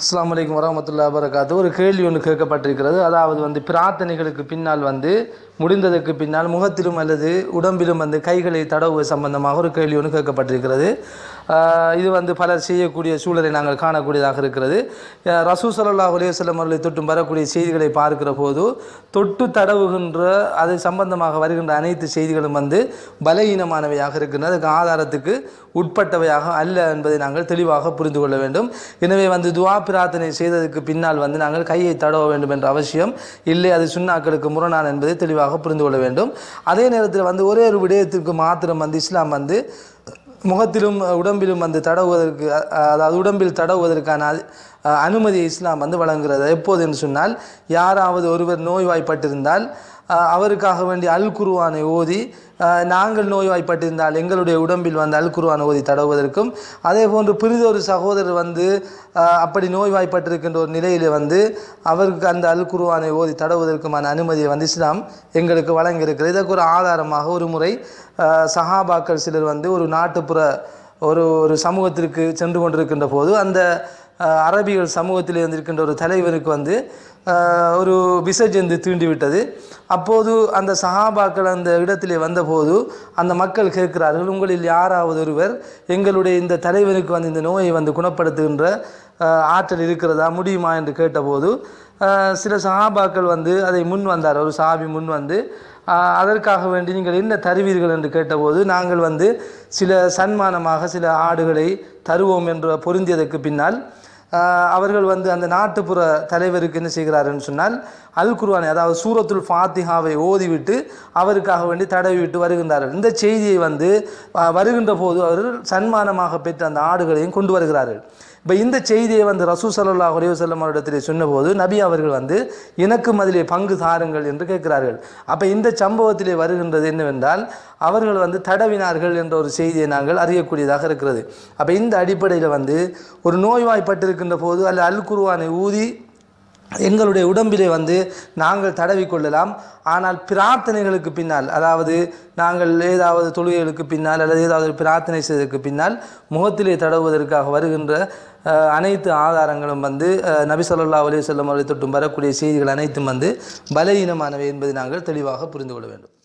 அஸ்ஸலாமு அலைக்கும் வரமத்துல்லா வரகாத்து ஒரு கேள்வி ஒன்று கேட்கப்பட்டிருக்கிறது அதாவது வந்து பிரார்த்தனைகளுக்கு பின்னால் வந்து முடிந்ததற்கு பின்னால் முகத்திலும் அல்லது உடம்பிலும் வந்து கைகளை தடவுவது சம்பந்தமாக ஒரு கேள்வி ஒன்று கேட்கப்பட்டிருக்கிறது ஆஹ் இது வந்து பலர் செய்யக்கூடிய சூழலை நாங்கள் காணக்கூடியதாக இருக்கிறது அஹ் ரசூ ஸல்லல்லாஹு அலைஹி வஸல்லம் அவர்களை தொட்டும் வரக்கூடிய செய்திகளை பார்க்கிற போது தொட்டு தடவுகின்ற அது சம்பந்தமாக வருகின்ற அனைத்து செய்திகளும் வந்து பலகீனமானவையாக இருக்கின்றன அதுக்கு ஆதாரத்துக்கு உட்பட்டவையாக அல்ல என்பதை நாங்கள் தெளிவாக புரிந்து கொள்ள வேண்டும் எனவே வந்து துவா பிரார்த்தனை செய்ததுக்கு பின்னால் வந்து நாங்கள் கையை தடவ வேண்டும் என்ற அவசியம் இல்லை அது சுண்ணாக்களுக்கு முரணான் என்பதை தெளிவாக புரிந்து கொள்ள வேண்டும் அதே நேரத்தில் வந்து ஒரே ஒரு விடயத்திற்கு மாத்திரம் வந்து இஸ்லாம் வந்து முகத்திலும் உடம்பிலும் வந்து தடவுவதற்கு அ- அதாவது உடம்பில் தடவுவதற்கான அது- அஹ் அனுமதியை இஸ்லாம் வந்து வழங்குகிறது எப்போது என்று சொன்னால் யாராவது ஒருவர் நோய்வாய்ப்பட்டிருந்தால் அஹ் அவருக்காக வேண்டி அல் குருவானை ஓதி அஹ் நாங்கள் நோய்வாய்ப்பட்டிருந்தால் எங்களுடைய உடம்பில் வந்து அல் குருவானை ஓதி தடவுவதற்கும் அதே போன்று பிரிதொரு சகோதரர் வந்து அஹ் அப்படி நோய்வாய்ப்பட்டிருக்கின்ற ஒரு நிலையிலே வந்து அவருக்கு அந்த அல் குருவானை ஓதி தடவுவதற்குமான அனுமதியை வந்து இஸ்லாம் எங்களுக்கு வழங்கியிருக்கிறது இதற்கு ஒரு ஆதாரமாக ஒரு முறை அஹ் சஹாபாக்கள் சிலர் வந்து ஒரு நாட்டுப்புற ஒரு ஒரு சமூகத்திற்கு சென்று கொண்டிருக்கின்ற போது அந்த அஹ், அரபிகள் சமூகத்தில் இருந்திருக்கின்ற ஒரு தலைவருக்கு வந்து அஹ், ஒரு விசஜந்து தீண்டிவிட்டது அப்போது அந்த சஹாபாக்கள் அந்த இடத்திலே வந்தபோது அந்த மக்கள் கேட்கிறார்கள் உங்களில் யாராவது ஒருவர் எங்களுடைய இந்த தலைவனுக்கு வந்து இந்த நோயை வந்து குணப்படுத்துகின்ற அஹ், ஆற்றல் இருக்கிறதா முடியுமா என்று கேட்டபோது அஹ், சில சஹாபாக்கள் வந்து அதை முன் வந்தார் ஒரு சாபி முன் வந்து ஆஹ் அதற்காக வேண்டி நீங்கள் என்ன தருவீர்கள் என்று கேட்டபோது நாங்கள் வந்து சில சன்மானமாக சில ஆடுகளை தருவோம் என்று பொருந்தியதற்கு பின்னால் ஆஹ் அவர்கள் வந்து அந்த நாட்டுப்புற தலைவருக்கு என்ன செய்கிறார்கள் சொன்னால் அல் குர்ஆனை அதாவது சூரத்துல் ஃபாத்திஹாவை ஓதிவிட்டு அவருக்காக வேண்டி தடவி விட்டு வருகின்றார்கள் இந்த செய்தியை வந்து ஆஹ் வருகின்ற போது அவர்கள் சன்மானமாக பெற்ற அந்த ஆடுகளையும் கொண்டு வருகிறார்கள் இப்போ இந்த செய்தியை வந்து ரசூ சல்லாஹ் அலையுசல்லம் அவரிடத்திலே சொன்னபோது நபி அவர்கள் வந்து எனக்கும் அதிலே பங்கு தாருங்கள் என்று கேட்கிறார்கள் அப்போ இந்த சம்பவத்திலே வருகின்றது என்னவென்றால் அவர்கள் வந்து தடவினார்கள் என்ற ஒரு செய்தியை நாங்கள் அறியக்கூடியதாக இருக்கிறது அப்போ இந்த அடிப்படையில் வந்து ஒரு நோய்வாய்ப்பட்டிருக்கின்ற போது அல்ல அல் குருவானை ஊதி எங்களுடைய உடம்பிலே வந்து நாங்கள் தடவிக்கொள்ளலாம் ஆனால் பிரார்த்தனைகளுக்கு பின்னால் அதாவது நாங்கள் ஏதாவது தொழுகைகளுக்கு பின்னால் அல்லது ஏதாவது ஒரு பிரார்த்தனை செய்ததற்கு பின்னால் முகத்திலே தடவுவதற்காக வருகின்ற அஹ், அனைத்து ஆதாரங்களும் வந்து அஹ், நபி ஸல்லல்லாஹு அலைஹி வஸல்லம் அவர்களை தொட்டும் வரக்கூடிய செய்திகள் அனைத்தும் வந்து பலவீனமானவை என்பதை நாங்கள் தெளிவாக புரிந்து கொள்ள வேண்டும்